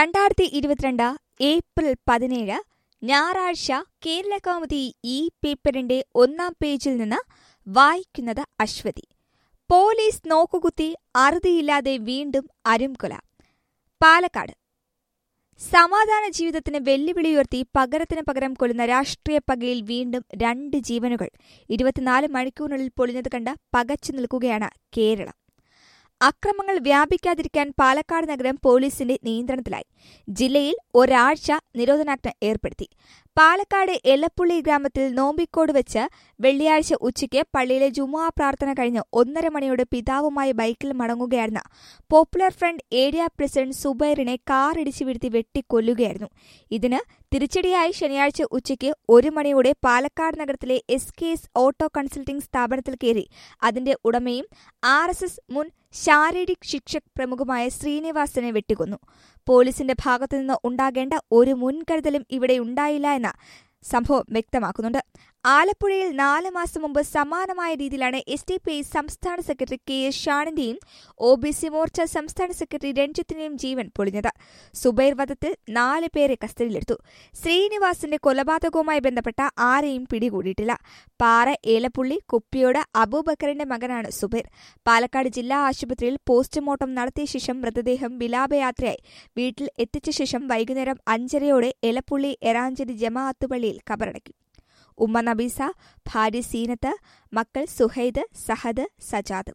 രണ്ടായിരത്തി ഇരുപത്തിരണ്ട് ഏപ്രിൽ പതിനേഴ് ഞായറാഴ്ച കേരള കൗമുദി ഈ പേപ്പറിന്റെ ഒന്നാം പേജിൽ നിന്ന് വായിക്കുന്നത് അശ്വതി പോലീസ് നോക്കുകുത്തി അറുതിയില്ലാതെ വീണ്ടും അരുംകൊല പാലക്കാട് സമാധാന ജീവിതത്തിന് വെല്ലുവിളിയുയർത്തി പകരത്തിന് പകരം കൊല്ലുന്ന രാഷ്ട്രീയ പകയിൽ വീണ്ടും രണ്ട് ജീവനുകൾ ഇരുപത്തിനാല് മണിക്കൂറിനുള്ളിൽ പൊളിഞ്ഞത് കണ്ട് പകച്ചു നിൽക്കുകയാണ് കേരളം അക്രമങ്ങൾ വ്യാപിക്കാതിരിക്കാൻ പാലക്കാട് നഗരം പോലീസിന്റെ നിയന്ത്രണത്തിലായി ജില്ലയിൽ ഒരാഴ്ച നിരോധനാജ്ഞ ഏർപ്പെടുത്തി പാലക്കാട് എലപ്പുള്ളി ഗ്രാമത്തിൽ നോമ്പിക്കോട് വെച്ച് വെള്ളിയാഴ്ച ഉച്ചയ്ക്ക് പള്ളിയിലെ ജുമുഅ പ്രാർത്ഥന കഴിഞ്ഞ് ഒന്നര മണിയോടെ പിതാവുമായി ബൈക്കിൽ മടങ്ങുകയായിരുന്ന പോപ്പുലർ ഫ്രണ്ട് ഏരിയ പ്രസിഡന്റ് സുബൈറിനെ കാർ ഇടിച്ചു വീഴ്ത്തി വെട്ടിക്കൊല്ലുകയായിരുന്നു ഇതിന് തിരിച്ചടിയായി ശനിയാഴ്ച ഉച്ചയ്ക്ക് ഒരു മണിയോടെ പാലക്കാട് നഗരത്തിലെ S K S auto consulting സ്ഥാപനത്തിൽ കയറി അതിന്റെ ഉടമയും ആർ എസ് എസ് മുൻ ശാരീരിക് ശിക്ഷക് പ്രമുഖമായ ശ്രീനിവാസനെ വെട്ടിക്കൊന്നു പോലീസിന്റെ ഭാഗത്തുനിന്ന് ഉണ്ടാകേണ്ട ഒരു മുൻകരുതലും ഇവിടെ ഉണ്ടായില്ല എന്ന സംഭവം വ്യക്തമാക്കുന്നുണ്ട് ആലപ്പുഴയിൽ നാല് മാസം മുമ്പ് സമാനമായ രീതിയിലാണ് എസ് ഡി പി ഐ സംസ്ഥാന സെക്രട്ടറി കെ എസ് ഷാനിന്റെയും ഒ ബി സി മോർച്ച സംസ്ഥാന സെക്രട്ടറി രഞ്ജിത്തിന്റെയും ജീവൻ പൊളിഞ്ഞത് സുബൈർ വധത്തിൽ നാല് പേരെ കസ്റ്റഡിയിലെടുത്തു ശ്രീനിവാസിന്റെ കൊലപാതകവുമായി ബന്ധപ്പെട്ട ആരെയും പിടികൂടിയിട്ടില്ല പാറ ഏലപ്പുള്ളി കുപ്പിയോട് അബൂബക്കറിന്റെ മകനാണ് സുബൈർ പാലക്കാട് ജില്ലാ ആശുപത്രിയിൽ പോസ്റ്റ്മോർട്ടം നടത്തിയ ശേഷം മൃതദേഹം വിലാപയാത്രയായി വീട്ടിൽ എത്തിച്ച ശേഷം വൈകുന്നേരം അഞ്ചരയോടെ എലപ്പുള്ളി എറാഞ്ചേരി ജമാഅത്ത് പള്ളിയിൽ കബറടക്കി ഉമ്മ നബീസ ഭാര്യ സീനത്ത് മക്കൾ സുഹൈദ് സഹദ് സജാദ്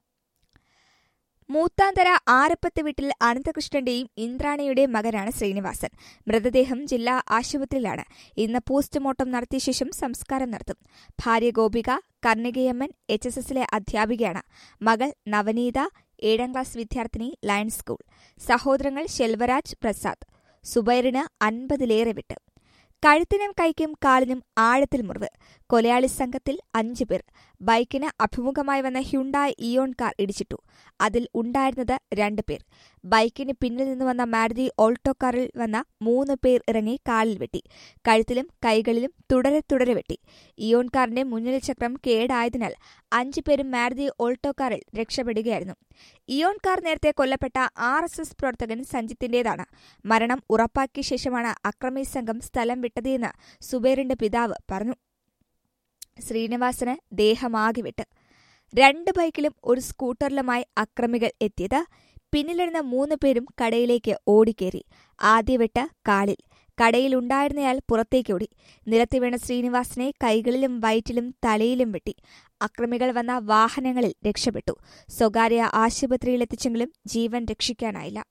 മൂത്താന്തര ആരപ്പത്ത് വീട്ടിൽ അനന്തകൃഷ്ണന്റെയും ഇന്ദ്രാണിയുടെയും മകനാണ് ശ്രീനിവാസൻ മൃതദേഹം ജില്ലാ ആശുപത്രിയിലാണ് ഇന്ന് പോസ്റ്റ്മോർട്ടം നടത്തിയ ശേഷം സംസ്കാരം നടത്തും ഭാര്യ ഗോപിക കർണികയമ്മൻ എച്ച് എസ് എസിലെ അധ്യാപികയാണ് മകൾ നവനീത ഏഴാം ക്ലാസ് വിദ്യാർത്ഥിനി ലയൺസ് സ്കൂൾ സഹോദരങ്ങൾ ശെൽവരാജ് പ്രസാദ് സുബൈറിന് അൻപതിലേറെ വിട്ട് കഴുത്തിനും കൈക്കും കാലിനും ആഴത്തിൽ മുറിവ് കൊലയാളി സംഘത്തിൽ അഞ്ചു പേർ ബൈക്കിന് അഭിമുഖമായി വന്ന ഹ്യുണ്ടായ് ഇയോൺ കാർ ഇടിച്ചിട്ടു അതിൽ ഉണ്ടായിരുന്നത് രണ്ട് പേർ ബൈക്കിന് പിന്നിൽ നിന്ന് വന്ന മാരുതി ഓൾട്ടോ കാറിൽ വന്ന മൂന്ന് പേർ ഇറങ്ങി കാലിൽ വെട്ടി കഴുത്തിലും കൈകളിലും തുടരെ തുടരെ വെട്ടി ഇയോൺ കാറിന്റെ മുന്നിൽ ചക്രം കേടായതിനാൽ അഞ്ചു പേരും മാരുതി ഓൾട്ടോ കാറിൽ രക്ഷപ്പെടുകയായിരുന്നു ഇയോൺ കാർ നേരത്തെ കൊല്ലപ്പെട്ട ആർ എസ് എസ് പ്രവർത്തകൻ സഞ്ജിത്തിന്റേതാണ് മരണം ഉറപ്പാക്കിയ ശേഷമാണ് അക്രമി സംഘം സ്ഥലം വിട്ടതെന്ന് സുബൈറിന്റെ പിതാവ് പറഞ്ഞു ശ്രീനിവാസന് ദേഹമാകെ വിട്ട് രണ്ട് ബൈക്കിലും ഒരു സ്കൂട്ടറിലുമായി അക്രമികൾ എത്തിയത് പിന്നിലിരുന്ന മൂന്ന് പേരും കടയിലേക്ക് ഓടിക്കേറി ആദ്യ വെട്ട് കാലിൽ കടയിലുണ്ടായിരുന്നയാൾ പുറത്തേക്കോടി നിലത്ത് വീണ ശ്രീനിവാസനെ കൈകളിലും വയറ്റിലും തലയിലും വെട്ടി അക്രമികൾ വന്ന വാഹനങ്ങളിൽ രക്ഷപ്പെട്ടു സ്വകാര്യ ആശുപത്രിയിലെത്തിച്ചെങ്കിലും ജീവൻ രക്ഷിക്കാനായില്ല